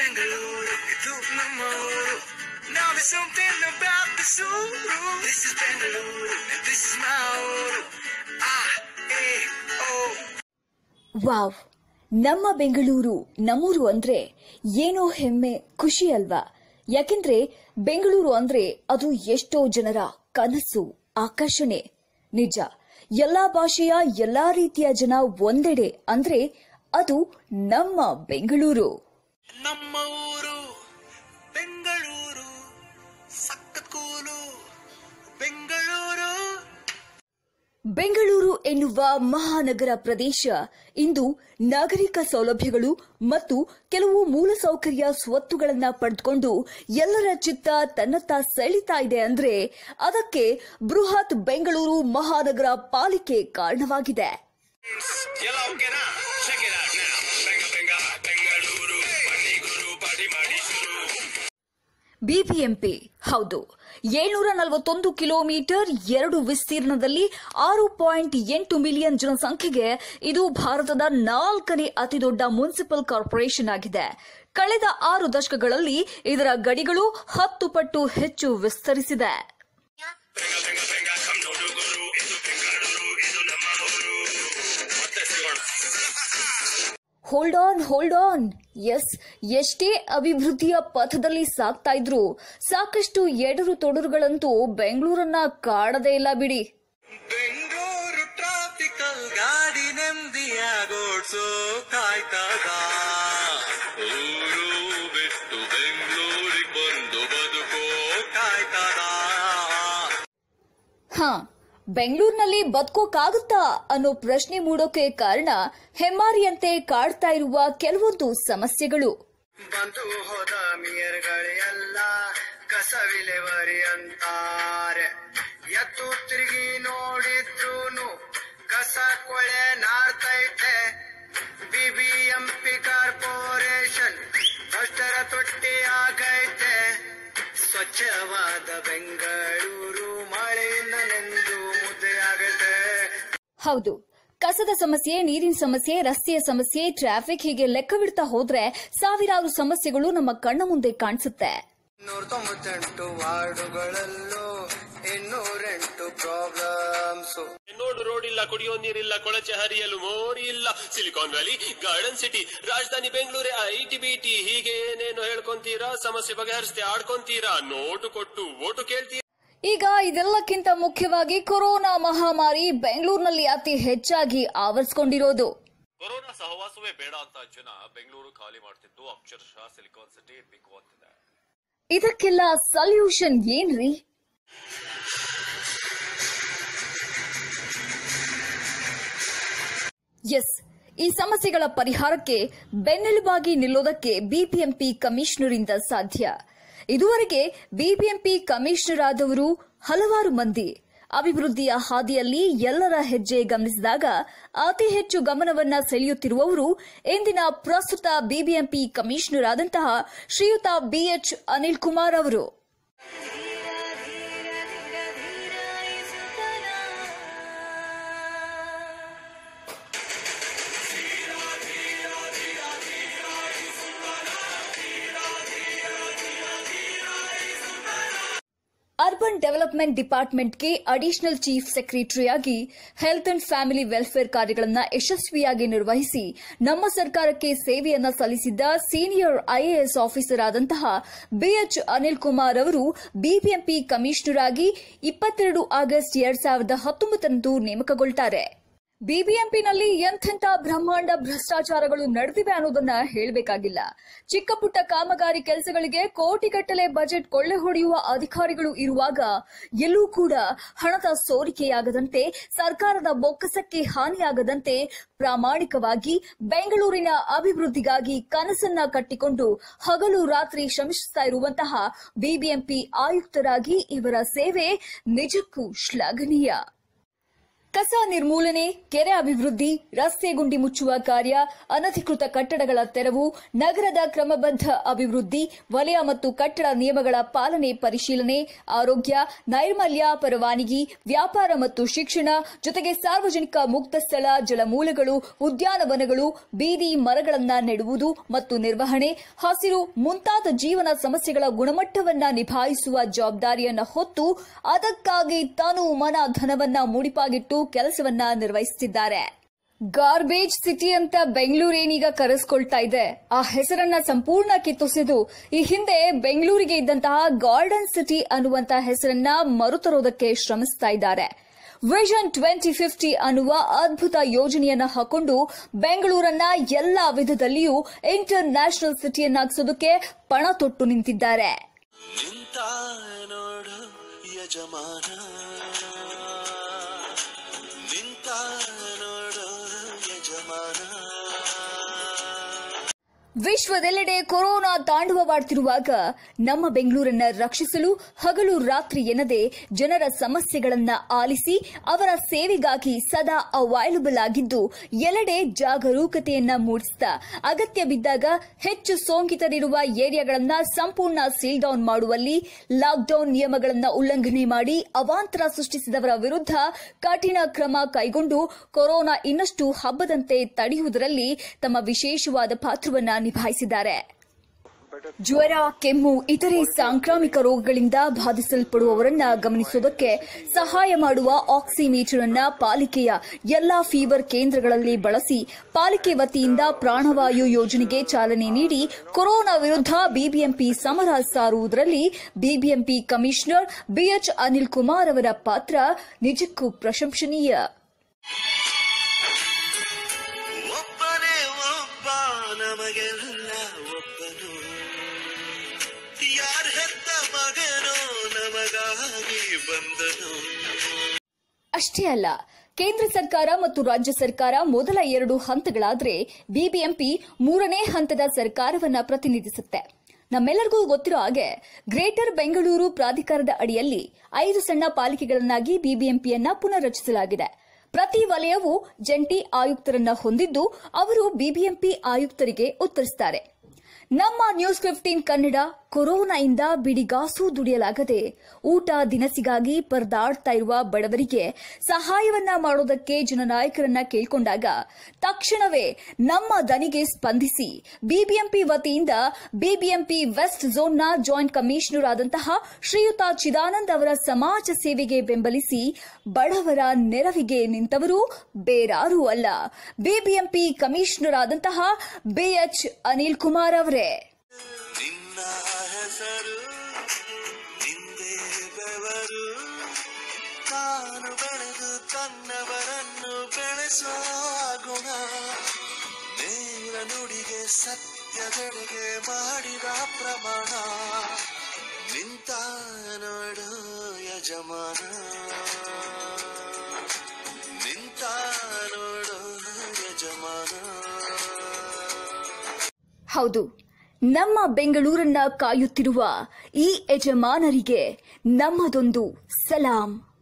ಬೆಂಗಳೂರು ಇದು ನಮ್ಮ ಊರು Now there's something about this ಊರು This is Bengaluru This is my ಊರು Ah, eh, oh ವಾವ್ ನಮ್ಮ ಬೆಂಗಳೂರು ನಮ್ಮೂರು ಅಂದ್ರೆ ಏನೋ ಹೆಮ್ಮೆ ಖುಷಿ ಅಲ್ವಾ ಯಾಕೆಂದ್ರೆ ಬೆಂಗಳೂರು ಅಂದ್ರೆ ಅದು ಎಷ್ಟೋ ಜನರ ಕನಸು ಆಕರ್ಷಣೆ ನಿಜ ಎಲ್ಲಾ ಭಾಷೆಯ ಎಲ್ಲಾ ರೀತಿಯ ಜನ ಒಂದೆಡೆ ಅಂದ್ರೆ ಅದು ನಮ್ಮ ಬೆಂಗಳೂರು ನಮ್ಮ ಊರು ಬೆಂಗಳೂರು ಸಖತ್ ಕೂಲು ಬೆಂಗಳೂರು ಬೆಂಗಳೂರು ಎನ್ನುವ ಮಹಾನಗರ ಪ್ರದೇಶ ಇಂದು ನಾಗರಿಕ ಸೌಲಭ್ಯಗಳು ಮತ್ತು ಕೆಲವು ಮೂಲಸೌಕರ್ಯ ಸ್ವತ್ತುಗಳನ್ನ ಪಡೆದುಕೊಂಡು ಎಲ್ಲರ ಚಿತ್ತ ತನ್ನತ್ತ ಸೆಳಿತಾ ಇದೆ ಅಂದ್ರೆ ಅದಕ್ಕೆ ಬೃಹತ್ ಬೆಂಗಳೂರು ಮಹಾನಗರ ಪಾಲಿಕೆ ಕಾರಣವಾಗಿದೆ ಎಲ್ಲ ಓಕೆನಾ ಚೆಕ್ ಇಟ್ ಔಟ್ ನೌ ಬೆಂಗ ಬೆಂಗ ಬೆಂಗಳೂರು ಬನ್ನಿ ಗುರು ಪಾರ್ಟಿ ಮಾಡಿ ಶುರು ಬಿಬಿಎಂಪಿ ಹೌದು ಏಳ್ನೂರ ನಲವತ್ತೊಂದು ಕಿಲೋಮೀಟರ್ ಎರಡು ವಿಸ್ತೀರ್ಣದಲ್ಲಿ ಆರು ಪಾಯಿಂಟ್ ಎಂಟು ಮಿಲಿಯನ್ ಜನಸಂಖ್ಯೆಗೆ ಇದು ಭಾರತದ ನಾಲ್ಕನೇ ಅತಿದೊಡ್ಡ ಮುನ್ಸಿಪಲ್ ಕಾರ್ಪೊರೇಷನ್ ಆಗಿದೆ ಕಳೆದ ಆರು ದಶಕಗಳಲ್ಲಿ ಇದರ ಗಡಿಗಳು ಹತ್ತು ಪಟ್ಟು ಹೆಚ್ಚು ವಿಸ್ತರಿಸಿದೆ ಬೆಂಗ ಬೆಂಗ ಬೆಂಗ ಕಮ್ ನೋಡು ಗುರು ಇದು ಬೆಂಗಳೂರು ಇದು ನಮ್ಮ ಊರು ಮತ್ತೆ ಸಿಗೋಣ ಹೋಲ್ಡ್ ಆನ್ ಹೋಲ್ಡ್ ಆನ್ ಎಸ್ ಎಷ್ಟೇ ಅಭಿವೃದ್ಧಿಯ ಪಥದಲ್ಲಿ ಸಾಗ್ತಾ ಇದ್ರು ಸಾಕಷ್ಟು ಎಡರು ತೊಡರುಗಳಂತೂ ಬೆಂಗಳೂರನ್ನ ಕಾಡದೇ ಇಲ್ಲ ಬಿಡಿ ಬೆಂಗಳೂರು ಟ್ರಾಫಿಕಲ್ ಗಾಡಿ ನೆಮ್ಮದಿಯಾಗೋಡ್ಸೋ ಕಾಯ್ತದ ಊರು ಬಿಟ್ಟು ಬೆಂಗಳೂರಿಗೆ ಬಂದು ಬದುಕೋ ಕಾಯ್ತದ ಹಾ ಬೆಂಗಳೂರಿನಲ್ಲಿ ಬದುಕೋಕ್ಕಾಗುತ್ತಾ ಅನ್ನೋ ಪ್ರಶ್ನೆ ಮೂಡೋಕೆ ಕಾರಣ ಹೆಮ್ಮಾರಿಯಂತೆ ಕಾಡ್ತಾ ಇರುವ ಕೆಲವೊಂದು ಸಮಸ್ಯೆಗಳು ಬಂದು ಹೋದ ಮಿಯರ್ಗಳೆಲ್ಲ ಕಸ ವಿಲೇವರಿ ಅಂತಾರೆ ಎತ್ತು ತಿರುಗಿ ನೋಡಿದ್ರೂನು ಕಸ ಕೊಳೆ ನಾರ್ತೈತೆ ಬಿಬಿಎಂಪಿ ಕಾರ್ಪೊರೇಷನ್ ಭ್ರಷ್ಟರ ತೊಟ್ಟಿ ಆಗೈತೆ ಸ್ವಚ್ಛವಾದ ಬೆಂಗಳೂರು ಮಳೆಯಿಂದ ನೆಂದು ಮುದ್ದೆಯಾಗೈತೆ ಹೌದು ಕಸದ ಸಮಸ್ಯೆ ನೀರಿನ ಸಮಸ್ಯೆ ರಸ್ತೆಯ ಸಮಸ್ಯೆ ಟ್ರಾಫಿಕ್ ಹೀಗೆ ಲೆಕ್ಕವಿಡ್ತಾ ಹೋದ್ರೆ ಸಾವಿರಾರು ಸಮಸ್ಯೆಗಳು ನಮ್ಮ ಕಣ್ಣ ಮುಂದೆ ಕಾಣಿಸುತ್ತೆ ನೂರ ತೊಂಬತ್ತೆಂಟು ವಾರ್ಡುಗಳಲ್ಲೂ ಇನ್ನೂರೆಂಟು ಪ್ರಾಬ್ಲಮ್ಸ್ ನೋಡು ರೋಡ್ ಇಲ್ಲ ಕುಡಿಯೋ ನೀರಿಲ್ಲ ಕೊಳಚೆ ಹರಿಯಲು ಮೋರಿ ಇಲ್ಲ ಸಿಲಿಕಾನ್ ವ್ಯಾಲಿ ಗಾರ್ಡನ್ ಸಿಟಿ ರಾಜಧಾನಿ ಬೆಂಗಳೂರೇ ಐಟಿ ಬಿಟಿ ಹೀಗೆ ಏನೇನು ಹೇಳ್ಕೊಂತೀರಾ ಸಮಸ್ಯೆ ಬಗೆಹರಿಸ್ತೆ ಆಡ್ಕೊಂತೀರಾ ನೋಟು ಕೊಟ್ಟು ಓಟು ಕೇಳ್ತೀರಾ ಈಗ ಇದೆಲ್ಲಕ್ಕಿಂತ ಮುಖ್ಯವಾಗಿ ಕೊರೋನಾ ಮಹಾಮಾರಿ ಬೆಂಗಳೂರಿನಲ್ಲಿ ಅತಿ ಹೆಚ್ಚಾಗಿ ಆವರಿಸಿಕೊಂಡಿರೋದು ಕೊರೋನಾ ಸಹವಾಸವೇ ಬೇಡ ಅಂತ ಜನ ಬೆಂಗಳೂರು ಖಾಲಿ ಮಾಡ್ತಿದ್ದು ಅಕ್ಷರಶಃ ಸಿಲಿಕಾನ್ ಸಿಟಿ ಬೇಕು ಅಂತಿದೆ ಇದಕ್ಕೆಲ್ಲ ಸಲ್ಯೂಷನ್ ಏನ್ರಿ ಎಸ್ ಈ ಸಮಸ್ಯೆಗಳ ಪರಿಹಾರಕ್ಕೆ ಬೆನ್ನೆಲುಬಾಗಿ ನಿಲ್ಲೋದಕ್ಕೆ ಬಿಬಿಎಂಪಿ ಕಮಿಷನರ್ ಇಂದ ಸಾಧ್ಯ ಇದುವರೆಗೆ ಬಿಬಿಎಂಪಿ ಕಮಿಷನರ್ ಆದವರು ಹಲವಾರು ಮಂದಿ ಅಭಿವೃದ್ಧಿಯ ಹಾದಿಯಲ್ಲಿ ಎಲ್ಲರ ಹೆಜ್ಜೆ ಗಮನಿಸಿದಾಗ ಅತಿ ಹೆಚ್ಚು ಗಮನವನ್ನ ಸೆಳೆಯುತ್ತಿರುವವರು ಇಂದಿನ ಪ್ರಸ್ತುತ ಬಿಬಿಎಂಪಿ ಕಮಿಷನರ್ ಆದಂತಹ ಶ್ರೀಯುತ ಬಿಎಚ್ ಅನಿಲ್ ಕುಮಾರ್ ಅವರು ಅರ್ಬನ್ ಡೆವಲಪ್ಮೆಂಟ್ ಡಿಪಾರ್ಟ್ಮೆಂಟ್ಗೆ ಅಡಿಷನಲ್ ಚೀಫ್ ಸೆಕ್ರೆಟರಿಯಾಗಿ ಹೆಲ್ತ್ ಅಂಡ್ ಫ್ಯಾಮಿಲಿ ವೆಲ್ಫೇರ್ ಕಾರ್ಯಗಳನ್ನು ಯಶಸ್ವಿಯಾಗಿ ನಿರ್ವಹಿಸಿ ನಮ್ಮ ಸರ್ಕಾರಕ್ಕೆ ಸೇವೆಯನ್ನ ಸಲ್ಲಿಸಿದ್ದ ಸೀನಿಯರ್ ಐಎಎಸ್ ಆಫೀಸರ್ ಆದಂತಹ ಬಿಎಚ್ ಅನಿಲ್ ಕುಮಾರ್ ಅವರು ಬಿಬಿಎಂಪಿ ಕಮಿಷನರ್ ಆಗಿ ಇಪ್ಪತ್ತೆರಡು ಆಗಸ್ಟ್ ಎರಡ್ ಸಾವಿರದ ಹತ್ತೊಂಬತ್ತರಂದು ನೇಮಕಗೊಳ್ತಾರೆ ಬಿಬಿಎಂಪಿನಲ್ಲಿ ಎಂಥೆಂಥ ಬ್ರಹ್ಮಾಂಡ ಭ್ರಷ್ಟಾಚಾರಗಳು ನಡೆದಿವೆ ಅನ್ನೋದನ್ನ ಹೇಳಬೇಕಾಗಿಲ್ಲ ಚಿಕ್ಕ ಪುಟ್ಟ ಕಾಮಗಾರಿ ಕೆಲಸಗಳಿಗೆ ಕೋಟಿಗಟ್ಟಲೆ ಬಜೆಟ್ ಕೊಳ್ಳೆ ಹೊಡೆಯುವ ಅಧಿಕಾರಿಗಳು ಇರುವಾಗ ಎಲ್ಲೂ ಕೂಡ ಹಣದ ಸೋರಿಕೆಯಾಗದಂತೆ ಸರ್ಕಾರದ ಬೊಕ್ಕಸಕ್ಕೆ ಹಾನಿಯಾಗದಂತೆ ಪ್ರಾಮಾಣಿಕವಾಗಿ ಬೆಂಗಳೂರಿನ ಅಭಿವೃದ್ಧಿಗಾಗಿ ಕನಸನ್ನ ಕಟ್ಟಿಕೊಂಡು ಹಗಲು ರಾತ್ರಿ ಶ್ರಮಿಸುತ್ತಾ ಇರುವಂತಹ ಬಿಬಿಎಂಪಿ ಆಯುಕ್ತರಾಗಿ ಇವರ ಸೇವೆ ನಿಜಕ್ಕೂ ಶ್ಲಾಘನೀಯ ಕಸ ನಿರ್ಮೂಲನೆ ಕೆರೆ ಅಭಿವೃದ್ಧಿ ರಸ್ತೆ ಗುಂಡಿ ಮುಚ್ಚುವ ಕಾರ್ಯ ಅನಧಿಕೃತ ಕಟ್ಟಡಗಳ ತೆರವು ನಗರದ ಕ್ರಮಬದ್ಧ ಅಭಿವೃದ್ಧಿ ವಲಯ ಮತ್ತು ಕಟ್ಟಡ ನಿಯಮಗಳ ಪಾಲನೆ ಪರಿಶೀಲನೆ ಆರೋಗ್ಯ ನೈರ್ಮಲ್ಯ ಪರವಾನಗಿ ವ್ಯಾಪಾರ ಮತ್ತು ಶಿಕ್ಷಣ ಜೊತೆಗೆ ಸಾರ್ವಜನಿಕ ಮುಕ್ತ ಸ್ಥಳ ಜಲಮೂಲಗಳು ಉದ್ಯಾನವನಗಳು ಬೀದಿ ಮರಗಳನ್ನ ನೆಡುವುದು ಮತ್ತು ನಿರ್ವಹಣೆ ಹಸಿರು ಮುಂತಾದ ಜೀವನ ಸಮಸ್ಯೆಗಳ ಗುಣಮಟ್ಟವನ್ನ ನಿಭಾಯಿಸುವ ಜವಾಬ್ದಾರಿಯನ್ನ ಹೊತ್ತು ಅದಕ್ಕಾಗಿ ತನು ಮನ ಧನವನ್ನ ಮುಡಿಪಾಗಿಟ್ಟು ಕೆಲಸವನ್ನ ನಿರ್ವಹಿಸುತ್ತಿದ್ದಾರೆ ಗಾರ್ಬೇಜ್ ಸಿಟಿ ಅಂತ ಬೆಂಗಳೂರೇನೀಗ ಕರೆಸ್ಕೊಳ್ತಾ ಇದೆ ಆ ಹೆಸರನ್ನ ಸಂಪೂರ್ಣ ಕಿತ್ತೊಸೆದು ಈ ಹಿಂದೆ ಬೆಂಗಳೂರಿಗೆ ಇದ್ದಂತಹ ಗಾರ್ಡನ್ ಸಿಟಿ ಅನ್ನುವಂತ ಹೆಸರನ್ನ ಮರುತರೋದಕ್ಕೆ ಶ್ರಮಿಸ್ತಾ ಇದ್ದಾರೆ ವಿಷನ್ ಟ್ವೆಂಟಿ ಫಿಫ್ಟಿ ಅನ್ನುವ ಅದ್ಭುತ ಯೋಜನೆಯನ್ನ ಹಾಕೊಂಡು ಬೆಂಗಳೂರನ್ನ ಎಲ್ಲಾ ವಿಧದಲ್ಲಿಯೂ ಇಂಟರ್ ನ್ಯಾಷನಲ್ ಸಿಟಿಯನ್ನಾಗಿಸೋದಕ್ಕೆ ಪಣ ತೊಟ್ಟು ನಿಂತಿದ್ದಾರೆ ನಿಂತ ನೋಡು ಯಜಮಾನ ನಿಂತ ನೋಡು ಯಜಮಾನ ವಿಶ್ವದೆಲ್ಲೆಡೆ ಕೊರೋನಾ ತಾಂಡವವಾಡ್ತಿರುವಾಗ ನಮ್ಮ ಬೆಂಗಳೂರನ್ನ ರಕ್ಷಿಸಲು ಹಗಲು ರಾತ್ರಿ ಎನ್ನದೆ ಜನರ ಸಮಸ್ಯೆಗಳನ್ನ ಆಲಿಸಿ ಅವರ ಸೇವೆಗಾಗಿ ಸದಾ ಅವೈಲಬಲ್ ಆಗಿದ್ದು ಎಲ್ಲೆಡೆ ಜಾಗರೂಕತೆಯನ್ನ ಮೂಡಿಸಿದ ಅಗತ್ಯ ಬಿದ್ದಾಗ ಹೆಚ್ಚು ಸೋಂಕಿತರಿರುವ ಏರಿಯಾಗಳನ್ನ ಸಂಪೂರ್ಣ ಸೀಲ್ ಡೌನ್ ಮಾಡುವಲ್ಲಿ ಲಾಕ್ಡೌನ್ ನಿಯಮಗಳನ್ನ ಉಲ್ಲಂಘನೆ ಮಾಡಿ ಅವಾಂತರ ಸೃಷ್ಟಿಸಿದವರ ವಿರುದ್ಧ ಕಠಿಣ ಕ್ರಮ ಕೈಗೊಂಡು ಕೊರೋನಾ ಇನ್ನಷ್ಟು ಹಬ್ಬದಂತೆ ತಡೆಯುವುದರಲ್ಲಿ ತಮ್ಮ ವಿಶೇಷವಾದ ಪಾತ್ರವನ್ನ ನಿಭಾಯಿಸಿದ್ದಾರೆ ಜ್ವರ ಕೆಮ್ಮು ಇತರೆ ಸಾಂಕ್ರಾಮಿಕ ರೋಗಗಳಿಂದ ಬಾಧಿಸಲ್ಪಡುವವರನ್ನ ಗಮನಿಸುವುದಕ್ಕೆ ಸಹಾಯ ಮಾಡುವ ಆಕ್ಸಿಮೀಟರ್ ಅನ್ನ ಪಾಲಿಕೆಯ ಎಲ್ಲಾ ಫೀವರ್ ಕೇಂದ್ರಗಳಲ್ಲಿ ಬಳಸಿ ಪಾಲಿಕೆ ವತಿಯಿಂದ ಪ್ರಾಣವಾಯು ಯೋಜನೆಗೆ ಚಾಲನೆ ನೀಡಿ ಕೊರೋನಾ ವಿರುದ್ಧ ಬಿಬಿಎಂಪಿ ಸಮರ ಸಾರುವುದರಲ್ಲಿ BBMP commissioner B H Anil Kumar ಅವರ ಪಾತ್ರ ನಿಜಕ್ಕೂ ಪ್ರಶಂಸನೀಯ ಒಬ್ಬನೇ ಒಬ್ಬ ನಮಗೆಲ್ಲ ಒಬ್ಬನು ಯಾರ ಹೆತ್ತ ಮಗನೋ ನಮಗಾಗಿ ಬಂದನು ಅಷ್ಟೇ ಅಲ್ಲ ಕೇಂದ್ರ ಸರ್ಕಾರ ಮತ್ತು ರಾಜ್ಯ ಸರ್ಕಾರ ಮೊದಲ ಎರಡು ಹಂತಗಳಾದರೆ ಬಿಬಿಎಂಪಿ ಮೂರನೇ ಹಂತದ ಸರ್ಕಾರವನ್ನ ಪ್ರತಿನಿಧಿಸುತ್ತೆ ನಮ್ಮೆಲ್ಲರಿಗೂ ಗೊತ್ತಿರೋ ಹಾಗೆ ಗ್ರೇಟರ್ ಬೆಂಗಳೂರು ಪ್ರಾಧಿಕಾರದ ಅಡಿಯಲ್ಲಿ ಐದು ಸಣ್ಣ ಪಾಲಿಕೆಗಳನ್ನಾಗಿ ಬಿಬಿಎಂಪಿಯನ್ನ ಪುನರ್ರಚಿಸಲಾಗಿದೆ ಪ್ರತಿ ವಲಯವೂ ಜಂಟಿ ಆಯುಕ್ತರನ್ನ ಹೊಂದಿದ್ದು ಅವರು ಬಿಬಿಎಂಪಿ ಆಯುಕ್ತರಿಗೆ ಉತ್ತರಿಸುತ್ತಾರೆ ನಮ್ಮ ನ್ಯೂಸ್ ಫಿಫ್ಟೀನ್ ಕನ್ನಡ ಕೊರೋನಾಯಿಂದ ಬಿಡಿಗಾಸು ದುಡಿಯಲಾಗದೆ ಊಟ ದಿನಸಿಗಾಗಿ ಪರದಾಡ್ತಾ ಇರುವ ಬಡವರಿಗೆ ಸಹಾಯವನ್ನ ಮಾಡೋದಕ್ಕೆ ಜನನಾಯಕರನ್ನ ಕೇಳ್ಕೊಂಡಾಗ ತಕ್ಷಣವೇ ನಮ್ಮ ದನಿಗೆ ಸ್ಪಂದಿಸಿ ಬಿಬಿಎಂಪಿ ವತಿಯಿಂದ ಬಿಬಿಎಂಪಿ ವೆಸ್ಟ್ ಝೋನ್ನ ಜಾಯಿಂಟ್ ಕಮಿಷನರ್ ಆದಂತಹ ಶ್ರೀಯುತ ಚಿದಾನಂದ್ ಅವರ ಸಮಾಜ ಸೇವೆಗೆ ಬೆಂಬಲಿಸಿ ಬಡವರ ನೆರವಿಗೆ ನಿಂತವರು ಬೇರಾರೂ ಅಲ್ಲ ಬಿಬಿಎಂಪಿ ಕಮಿಷನರ್ ಆದಂತಹ ಬಿಎಚ್ ಅನಿಲ್ ಕುಮಾರ್ ಅವರೇ ನಿನ್ನ ಹೆಸರು ನಿಂದೇ ಬೆವರು ತಾನು ಬೆಳೆದು ತನ್ನವರನ್ನು ಬೆಳೆಸುವ ಗುಣ ನೇರ ನುಡಿಗೆ ಸತ್ಯದೆಡೆಗೆ ಮಾಡಿದ ಪ್ರಮಾಣ ನಿಂತ ನೋಡು ಯಜಮಾನ ನಿಂತ ನೋಡು ಯಜಮಾನ ಹೌದು ನಮ್ಮ ಬೆಂಗಳೂರನ್ನ ಕಾಯುತ್ತಿರುವ ಈ ಯಜಮಾನರಿಗೆ ನಮ್ಮದೊಂದು ಸಲಾಂ